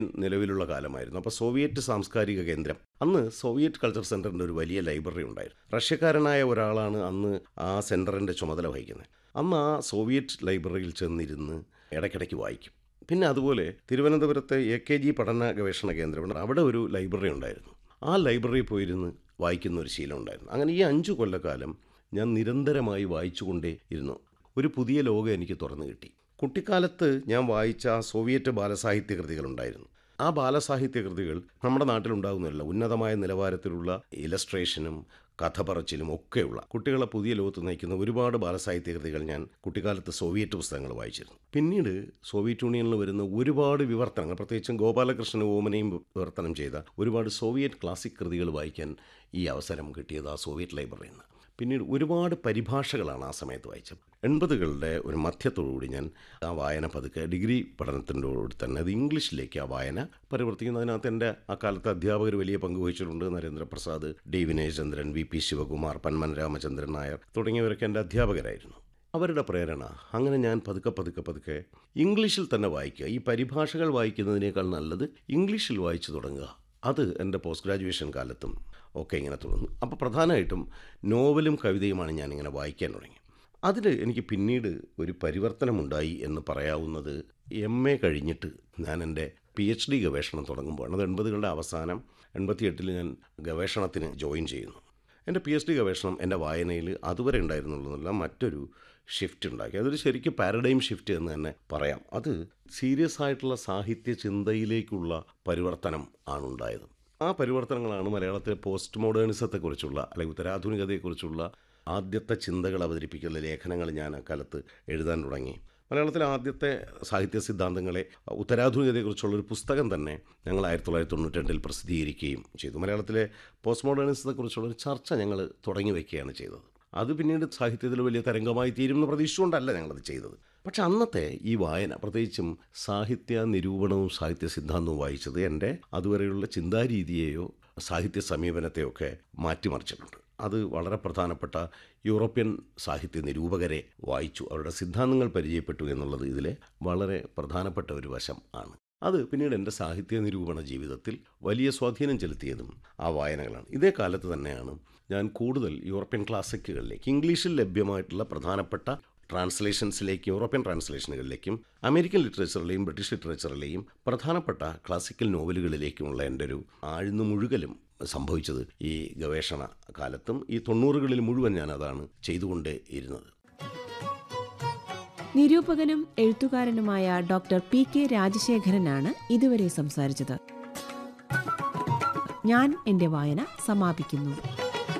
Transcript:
നിലവിലുള്ള കാലമായിരുന്നു അപ്പോൾ സോവിയറ്റ് സാംസ്കാരിക കേന്ദ്രം അന്ന് സോവിയറ്റ് കൾച്ചർ സെൻറ്ററിൻ്റെ ഒരു വലിയ ലൈബ്രറി ഉണ്ടായിരുന്നു റഷ്യക്കാരനായ ഒരാളാണ് അന്ന് ആ സെൻറ്ററിൻ്റെ ചുമതല വഹിക്കുന്നത് അന്ന് ആ സോവിയറ്റ് ലൈബ്രറിയിൽ ചെന്നിരുന്ന് ഇടയ്ക്കിടയ്ക്ക് വായിക്കും പിന്നെ അതുപോലെ തിരുവനന്തപുരത്തെ എ കെ ജി പഠന ഗവേഷണ കേന്ദ്രമുണ്ട് അവിടെ ഒരു ലൈബ്രറി ഉണ്ടായിരുന്നു ആ ലൈബ്രറിയിൽ പോയിരുന്ന് വായിക്കുന്ന ഒരു ശീലം ഉണ്ടായിരുന്നു അങ്ങനെ ഈ അഞ്ചു കൊല്ലക്കാലം ഞാൻ നിരന്തരമായി വായിച്ചുകൊണ്ടേ ഇരുന്നു ഒരു പുതിയ ലോകം എനിക്ക് തുറന്നു കിട്ടി കുട്ടിക്കാലത്ത് ഞാൻ വായിച്ച ആ സോവിയറ്റ് ബാലസാഹിത്യ കൃതികളുണ്ടായിരുന്നു ആ ബാലസാഹിത്യ കൃതികൾ നമ്മുടെ നാട്ടിലുണ്ടാകുന്നതല്ല ഉന്നതമായ നിലവാരത്തിലുള്ള ഇലസ്ട്രേഷനും കഥ പറച്ചിലും ഒക്കെയുള്ള കുട്ടികളെ പുതിയ ലോകത്ത് നയിക്കുന്ന ഒരുപാട് ബാലസാഹിത്യ കൃതികൾ ഞാൻ കുട്ടിക്കാലത്ത് സോവിയറ്റ് പുസ്തകങ്ങൾ വായിച്ചിരുന്നു പിന്നീട് സോവിയറ്റ് യൂണിയനിൽ വരുന്ന ഒരുപാട് വിവർത്തനങ്ങൾ പ്രത്യേകിച്ചും ഗോപാലകൃഷ്ണൻ ഓമനയും വിവർത്തനം ചെയ്ത ഒരുപാട് സോവിയറ്റ് ക്ലാസിക് കൃതികൾ വായിക്കാൻ ഈ അവസരം കിട്ടിയത് ആ സോവിയറ്റ് ലൈബ്രറിയിൽ നിന്ന് പിന്നീട് ഒരുപാട് പരിഭാഷകളാണ് ആ സമയത്ത് വായിച്ചത് എൺപതുകളുടെ ഒരു മധ്യത്തോടുകൂടി ഞാൻ ആ വായന പതുക്കെ ഡിഗ്രി പഠനത്തിൻ്റെയോട് തന്നെ അത് ഇംഗ്ലീഷിലേക്ക് ആ വായന പരിവർത്തിക്കുന്നതിനകത്ത് എൻ്റെ അക്കാലത്തെ അധ്യാപകർ വലിയ പങ്ക് വഹിച്ചിട്ടുണ്ട് Narendraprasad D Vinayachandran V P Shivakumar Panmana Ramachandran Nair തുടങ്ങിയവരൊക്കെ എൻ്റെ അധ്യാപകരായിരുന്നു അവരുടെ പ്രേരണ അങ്ങനെ ഞാൻ പതുക്കെ പതുക്കെ പതുക്കെ ഇംഗ്ലീഷിൽ തന്നെ വായിക്കുക ഈ പരിഭാഷകൾ വായിക്കുന്നതിനേക്കാൾ നല്ലത് ഇംഗ്ലീഷിൽ വായിച്ചു തുടങ്ങുക അത് എൻ്റെ പോസ്റ്റ് ഗ്രാജുവേഷൻ കാലത്തും ഒക്കെ ഇങ്ങനെ തുടർന്നു അപ്പോൾ പ്രധാനമായിട്ടും നോവലും കവിതയുമാണ് ഞാനിങ്ങനെ വായിക്കാൻ തുടങ്ങി അതിൽ എനിക്ക് പിന്നീട് ഒരു പരിവർത്തനമുണ്ടായി എന്ന് പറയാവുന്നത് എം എ കഴിഞ്ഞിട്ട് ഞാൻ എൻ്റെ പി എച്ച് ഡി ഗവേഷണം തുടങ്ങുമ്പോഴാണ് അത് എൺപതുകളുടെ അവസാനം എൺപത്തിയെട്ടിൽ ഞാൻ ഗവേഷണത്തിന് ജോയിൻ ചെയ്യുന്നു എൻ്റെ പി എച്ച് ഡി ഗവേഷണം എൻ്റെ വായനയിൽ അതുവരെ ഉണ്ടായിരുന്നുള്ളതല്ല മറ്റൊരു ഷിഫ്റ്റ് ഉണ്ടാക്കി അതൊരു ശരിക്കും പാരഡൈം ഷിഫ്റ്റ് എന്ന് തന്നെ പറയാം അത് സീരിയസ് ആയിട്ടുള്ള സാഹിത്യ ചിന്തയിലേക്കുള്ള പരിവർത്തനം ആണ് ഉണ്ടായത് ആ പരിവർത്തനങ്ങളാണ് മലയാളത്തിലെ പോസ്റ്റ് മോഡേണിസത്തെക്കുറിച്ചുള്ള അല്ലെങ്കിൽ ഉത്തരാധുനികതയെക്കുറിച്ചുള്ള ആദ്യത്തെ ചിന്തകൾ അവതരിപ്പിക്കുന്ന ലേഖനങ്ങൾ ഞാൻ അക്കാലത്ത് എഴുതാൻ തുടങ്ങി മലയാളത്തിലെ ആദ്യത്തെ സാഹിത്യ സിദ്ധാന്തങ്ങളെ ഉത്തരാധുനികതയെക്കുറിച്ചുള്ള ഒരു പുസ്തകം തന്നെ ഞങ്ങൾ ആയിരത്തി തൊള്ളായിരത്തി തൊണ്ണൂറ്റി രണ്ടിൽ പ്രസിദ്ധീകരിക്കുകയും ചെയ്തു മലയാളത്തിലെ പോസ്റ്റ് മോഡേണിസത്തെക്കുറിച്ചുള്ള ഒരു ചർച്ച ഞങ്ങൾ തുടങ്ങി വയ്ക്കുകയാണ് ചെയ്തത് അത് പിന്നീട് സാഹിത്യത്തിൽ വലിയ തരംഗമായി തീരുമെന്ന് പ്രതീക്ഷിച്ചുകൊണ്ടല്ല ഞങ്ങളത് ചെയ്തത് പക്ഷെ അന്നത്തെ ഈ വായന പ്രത്യേകിച്ചും സാഹിത്യ നിരൂപണവും സാഹിത്യ സിദ്ധാന്തവും വായിച്ചത് എൻ്റെ അതുവരെയുള്ള ചിന്താരീതിയെയോ സാഹിത്യ സമീപനത്തെയോ ഒക്കെ മാറ്റിമറിച്ചിട്ടുണ്ട് അത് വളരെ പ്രധാനപ്പെട്ട യൂറോപ്യൻ സാഹിത്യ നിരൂപകരെ വായിച്ചു അവരുടെ സിദ്ധാന്തങ്ങൾ പരിചയപ്പെട്ടു എന്നുള്ളത് ഇതിലെ വളരെ പ്രധാനപ്പെട്ട ഒരു വശം ആണ് അത് പിന്നീട് എൻ്റെ സാഹിത്യ നിരൂപണ ജീവിതത്തിൽ വലിയ സ്വാധീനം ചെലുത്തിയതും ആ വായനകളാണ് ഇതേ കാലത്ത് തന്നെയാണ് ഞാൻ കൂടുതൽ യൂറോപ്യൻ ക്ലാസിക്കുകളിലേക്ക് ഇംഗ്ലീഷിൽ ലഭ്യമായിട്ടുള്ള പ്രധാനപ്പെട്ട ട്രാൻസ്ലേഷൻസിലേക്ക് യൂറോപ്യൻ ട്രാൻസ്ലേഷനുകളിലേക്കും അമേരിക്കൻ ലിറ്ററേച്ചറിലെയും ബ്രിട്ടീഷ് ലിറ്ററേച്ചറിലെയും പ്രധാനപ്പെട്ട ക്ലാസിക്കൽ നോവലുകളിലേക്കുമുള്ള എൻ്റെ ഒരു ആഴ്ന്നു മുഴുകലും സംഭവിച്ചത് ഈ ഗവേഷണ കാലത്തും ഈ തൊണ്ണൂറുകളിൽ മുഴുവൻ ഞാൻ അതാണ് ചെയ്തുകൊണ്ടേ ഇരുന്നത് നിരൂപകനും എഴുത്തുകാരനുമായ ഡോക്ടർ പി കെ രാജശേഖരനാണ് ഇതുവരെ സംസാരിച്ചത് ഞാൻ എൻ്റെ വായന സമാപിക്കുന്നു